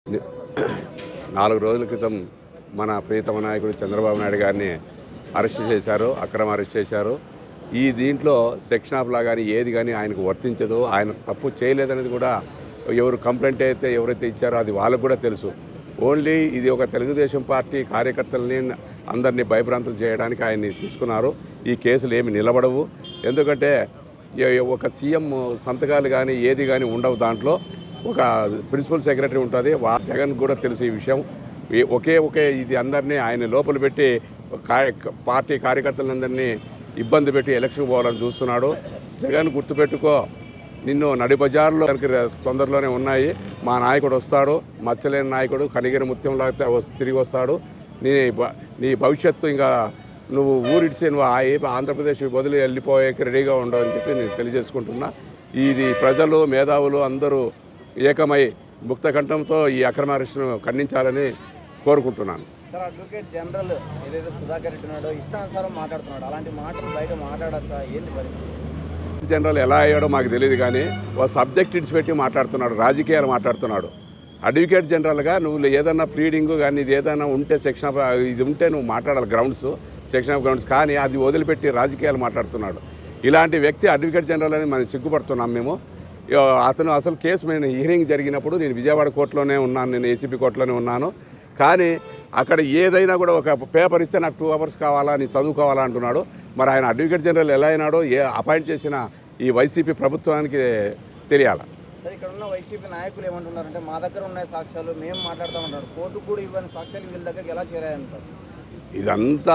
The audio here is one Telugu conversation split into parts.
నాలుగు రోజుల క్రితం మన ప్రియతమ నాయకుడు చంద్రబాబు నాయుడు గారిని అరెస్ట్ చేశారు అక్రమ అరెస్ట్ చేశారు ఈ దీంట్లో సెక్షన్ ఆఫ్ లా కానీ ఏది కానీ ఆయనకు వర్తించదు ఆయన తప్పు చేయలేదనేది కూడా ఎవరు కంప్లైంట్ అయితే ఎవరైతే ఇచ్చారో అది వాళ్ళకు కూడా తెలుసు ఓన్లీ ఇది ఒక తెలుగుదేశం పార్టీ కార్యకర్తల్ని అందరినీ భయభ్రాంతులు చేయడానికి ఆయన్ని తీసుకున్నారు ఈ కేసులు ఏమి నిలబడవు ఎందుకంటే ఏ- ఒక సీఎం సంతకాలు కానీ ఏది కానీ ఉండవు దాంట్లో ఒక ప్రిన్సిపల్ సెక్రటరీ ఉంటుంది వా జగన్ కూడా తెలుసు ఈ విషయం ఈ ఒకే ఒకే ఇది అందరినీ ఆయన లోపల పెట్టి కార్య- పార్టీ కార్యకర్తలందరినీ ఇబ్బంది పెట్టి ఎలక్షన్ పోవాలని చూస్తున్నాడు జగన్ గుర్తుపెట్టుకో నిన్ను నడి బజార్లో మనకి తొందరలోనే ఉన్నాయి మా నాయకుడు వస్తాడు మచ్చలేని నాయకుడు కనిగిరి ముత్యంలాగా వస్- తిరిగి వస్తాడు నీ భ- నీ భవిష్యత్తు ఇంకా నువ్వు ఊరిడిసి నువ్వు ఆ ఏ ఆంధ్రప్రదేశ్ వదిలి వెళ్ళిపోయేకి రెడీగా ఉండవు అని చెప్పి నేను తెలియజేసుకుంటున్నా ఇది ప్రజలు మేధావులు అందరూ ఏకమై ముక్త కంఠంతో ఈ అక్రమ అరెస్టును ఖండించాలని కోరుకుంటున్నాను సార్ అడ్వకేట్ జనరల్ ఏదైతే సుధాకర్ రెడ్డి ఉన్నాడో ఇష్టానుసారం మాట్లాడుతున్నాడు అలాంటి మాటలు బయట మాట్లాడచ్చా ఏంటి పరిస్థితి జనరల్ ఎలా అయ్యాడో మాకు తెలియదు కానీ ఓ సబ్జెక్ట్ ఇడ్స్ పెట్టి మాట్లాడుతున్నాడు రాజకీయాలు మాట్లాడుతున్నాడు అడ్వకేట్ జనరల్గా నువ్వు ఏదన్నా ప్లీడింగ్ కానీ ఇది ఏదైనా ఉంటే సెక్షన్ ఆఫ్ ఇది ఉంటే నువ్వు మాట్లాడాలి గ్రౌండ్స్ సెక్షన్ ఆఫ్ గ్రౌండ్స్ కానీ అది వదిలిపెట్టి రాజకీయాలు మాట్లాడుతున్నాడు ఇలాంటి వ్యక్తి అడ్వకేట్ జనరల్ అని మనం సిగ్గుపడుతున్నాం మేము ఇగో అతను అసలు కేసు నేను హియరింగ్ జరిగినప్పుడు నేను విజయవాడ కోర్టులోనే ఉన్నాను నేను ఏసీపీ కోర్టులోనే ఉన్నాను కానీ అక్కడ ఏదైనా కూడా ఒక పేపర్ ఇస్తే నాకు టూ అవర్స్ కావాలా నేను చదువుకోవాలా అంటున్నాడు మరి ఆయన అడ్వకేట్ జనరల్ ఎలా అయినాడో ఏ అపాయింట్ చేసిన ఈ వైసీపీ ప్రభుత్వానికి తెలియాలా సార్ ఇక్కడ ఉన్న వైసీపీ నాయకులు ఏమంటున్నారంటే మా దగ్గర ఉన్నాయి సాక్ష్యాలు మేము మాట్లాడతామంటారు కోర్టుకు కూడా ఇవ్వని సాక్ష్యాలు వీళ్ళ దగ్గరికి ఎలా చేరాయంటారు ఇదంతా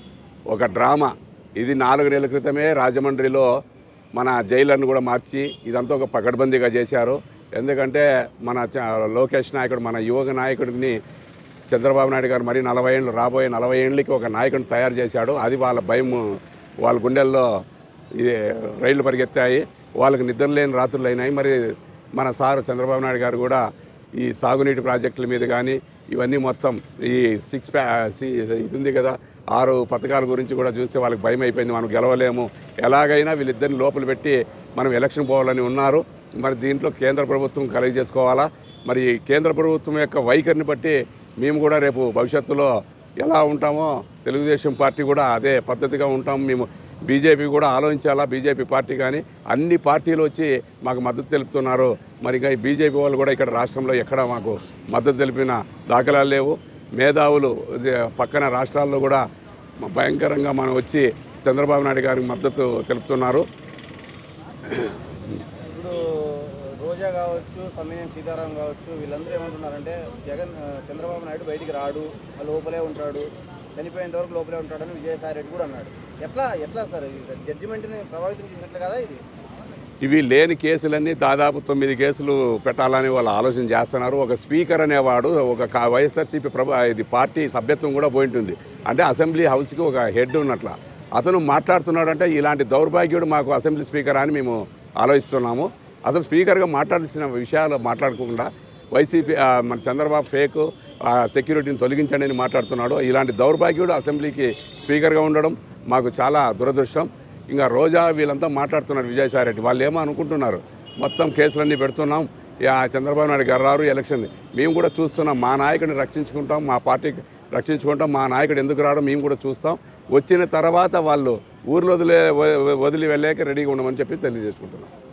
ఒక డ్రామా ఇది నాలుగు నెలల క్రితమే రాజమండ్రిలో మన జైలర్ను కూడా మార్చి ఇదంతా ఒక పకడ్బందీగా చేశారు ఎందుకంటే మన చ- లోకేష్ నాయకుడు మన యువక నాయకుడిని చంద్రబాబు నాయుడు గారు మరి నలభై ఏళ్ళు రాబోయే నలభై ఏళ్ళకి ఒక నాయకుడిని తయారు చేశాడు అది వాళ్ళ భయం వాళ్ళ గుండెల్లో ఇది రైళ్లు పరిగెత్తాయి వాళ్ళకి నిద్రలేని రాత్రులు అయినాయి మరి మన సారు చంద్రబాబు నాయుడు గారు కూడా ఈ సాగునీటి ప్రాజెక్టుల మీద కానీ ఇవన్నీ మొత్తం ఈ సిక్స్ ప్యా సి- ఇది ఉంది కదా ఆరు పథకాల గురించి కూడా చూస్తే వాళ్ళకి భయం అయిపోయింది మనం గెలవలేము ఎలాగైనా వీళ్ళిద్దరిని లోపల పెట్టి మనం ఎలక్షన్ పోవాలని ఉన్నారు మరి దీంట్లో కేంద్ర ప్రభుత్వం కలిగి చేసుకోవాలా మరి కేంద్ర ప్రభుత్వం యొక్క వైఖరిని బట్టి మేము కూడా రేపు భవిష్యత్తులో ఎలా ఉంటామో తెలుగుదేశం పార్టీ కూడా అదే పద్ధతిగా ఉంటాం మేము బీజేపీ కూడా ఆలోచించాలా బీజేపీ పార్టీ కానీ అన్ని పార్టీలు వచ్చి మాకు మద్దతు తెలుపుతున్నారు మరి ఇంకా ఈ బీజేపీ వాళ్ళు కూడా ఇక్కడ రాష్ట్రంలో ఎక్కడ మాకు మద్దతు తెలిపిన దాఖలాలు లేవు మేధావులు ఇది పక్కన రాష్ట్రాల్లో కూడా భయంకరంగా మనం వచ్చి చంద్రబాబు నాయుడు గారికి మద్దతు తెలుపుతున్నారు ఇప్పుడు రోజా కావచ్చు తమ్మినేని సీతారాం కావచ్చు వీళ్ళందరూ ఏమంటున్నారంటే జగన్ ఆ, చంద్రబాబు నాయుడు బయటికి రాడు ఆ లోపలే ఉంటాడు చనిపోయేంత వరకు లోపలే ఉంటాడని విజయసాయి రెడ్డి కూడా అన్నాడు ఎట్లా ఎట్లా సార్ జడ్జిమెంట్ని ప్రభావితం చేసినట్లు కదా ఇది ఇవి లేని కేసులన్నీ దాదాపు తొమ్మిది కేసులు పెట్టాలని వాళ్ళు ఆలోచన చేస్తున్నారు ఒక స్పీకర్ అనేవాడు ఒక కా- వైఎస్ఆర్సీపీ ప్రభు ఇది పార్టీ సభ్యత్వం కూడా పోయింటుంది అంటే అసెంబ్లీ హౌస్కి ఒక హెడ్ ఉన్నట్ల అతను మాట్లాడుతున్నాడంటే ఇలాంటి దౌర్భాగ్యుడు మాకు అసెంబ్లీ స్పీకర్ అని మేము ఆలోచిస్తున్నాము అసలు స్పీకర్గా మాట్లాడాల్సిన విషయాలు మాట్లాడకుండా వైసీపీ ఆ, మన చంద్రబాబు ఫేక్ ఆ, సెక్యూరిటీని తొలగించండి అని మాట్లాడుతున్నాడు ఇలాంటి దౌర్భాగ్యుడు అసెంబ్లీకి స్పీకర్గా ఉండడం మాకు చాలా దురదృష్టం ఇంకా రోజా వీళ్ళంతా మాట్లాడుతున్నారు విజయసాయి రెడ్డి వాళ్ళు ఏమో అనుకుంటున్నారు మొత్తం కేసులన్నీ పెడుతున్నాం యా, చంద్రబాబు నాయుడు గారు రారు ఎలక్షన్ మేము కూడా చూస్తున్నాం మా నాయకుడిని రక్షించుకుంటాం మా పార్టీకి రక్షించుకుంటాం మా నాయకుడు ఎందుకు రావడం మేము కూడా చూస్తాం వచ్చిన తర్వాత వాళ్ళు ఊర్లో వదిలే వదిలి వెళ్ళాక రెడీగా ఉండమని చెప్పి తెలియజేసుకుంటున్నాం